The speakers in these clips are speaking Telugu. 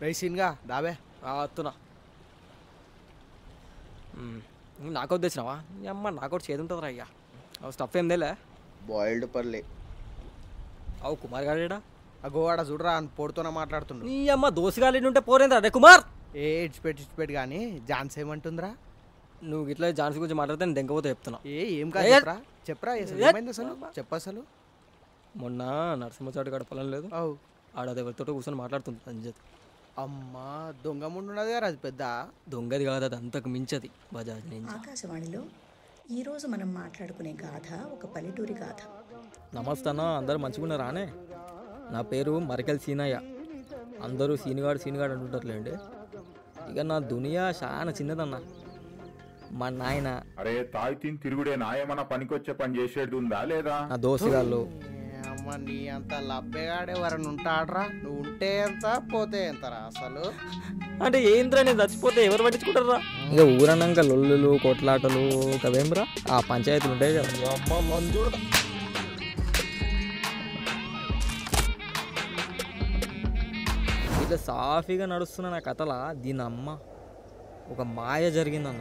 రైసిన్గా దాబే వస్తున్నా నాకౌట్ తెచ్చినావా ఈ అమ్మ నాకౌట్ చేదు ఉంటుందిరా అయ్యా అవు స్టఫ్ ఏం తెలే బాయిల్డ్ పర్లే అవు కుమార్ గారేడా ఆ గోవాడ చూడరా అని పొడుతోనే మాట్లాడుతుండు నీ అమ్మ దోసుగాలి ఉంటే పోరేంద్రా రే కుమార్ ఏ ఇడ్చిపెట్టి ఇడ్చిపెట్టి కానీ ఝాన్సీ ఏమంటుందిరా నువ్వు ఇట్లా ఝాన్సీ గురించి మాట్లాడితే నేను దెంకపోతే చెప్తున్నా ఏ ఏం కాదు ఏ- చెప్పరా చెప్పరా అసలు ఏ- ఏమైంది అసలు చెప్పు అసలు మొన్న నరసింహచాటి కాడ పొలం లేదు అవు ఆడ ఎవరితో కూర్చొని మాట్లాడుతుంది సంజయ్ అమ్మా దొంగ ముండు ఉన్నది కదా అది పెద్ద దొంగది కాదు అది అంతకు మించది బజాజ్ నుంచి ఆకాశవాణిలో ఈరోజు మనం మాట్లాడుకునే గాథ ఒక పల్లెటూరి గాథ నమస్తే అన్న అందరు మంచిగా రానే నా పేరు మరికల్ సీనయ్య అందరూ సీనిగాడు సీనిగాడు అంటుంటారులేండి ఇక నా దునియా చాలా చిన్నదన్న మా నాయన అరే తాగి తిని తిరుగుడేనా ఏమన్నా పనికొచ్చే పని చేసేది ఉందా లేదా నా దోస్తుగాళ్ళు ఏ అమ్మ నీ అంత లబ్బేగాడు ఎవరైనా ఉంటాడరా నువ్వు ఉంటే ఎంత పోతే ఎంతరా అసలు అంటే ఏంద్రా నేను చచ్చిపోతే ఎవరు పట్టించుకుంటారా ఇక ఊరన్నాక లొల్లులు కొట్లాటలు కవేమ్రా ఆ పంచాయతీలు ఉంటాయి కదా అమ్మ మంజుడు ఇట్లా సాఫీగా నడుస్తున్న నా కథల దీని అమ్మ ఒక మాయ జరిగిందన్న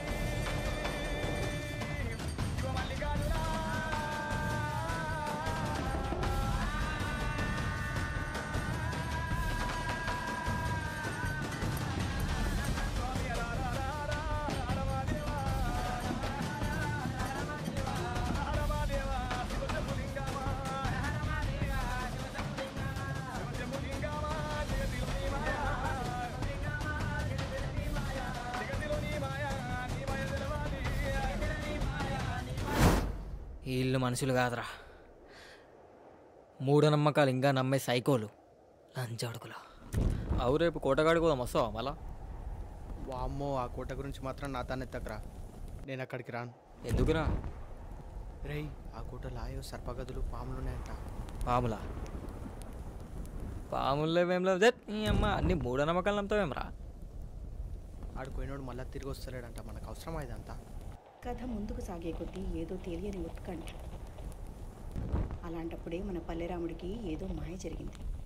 వీళ్ళు మనుషులు కాదురా మూఢనమ్మకాలు ఇంకా నమ్మే సైకోలు లంచాడుకులు అవు రేపు కోటగాడికి పోదాం వస్తావా మళ్ళా వామ్మో ఆ కోట గురించి మాత్రం నా తానెత్తకరా నేను అక్కడికి రాను ఎందుకురా రేయ్ ఆ కోటలో ఆయో సర్పగదులు పాములు ఉన్నాయంట పాములా పాములు లేవేం లేవు జట్ ఈ అమ్మ అన్ని మూఢనమ్మకాలు నమ్ముతావేమ్రా ఆడిపోయినోడు మళ్ళీ తిరిగి వస్తలేడంట మనకు అవసరమా ఇదంతా కథ ముందుకు సాగే కొద్దీ ఏదో తెలియని ఉత్కంఠ అలాంటప్పుడే మన పల్లెరాముడికి ఏదో మాయ జరిగింది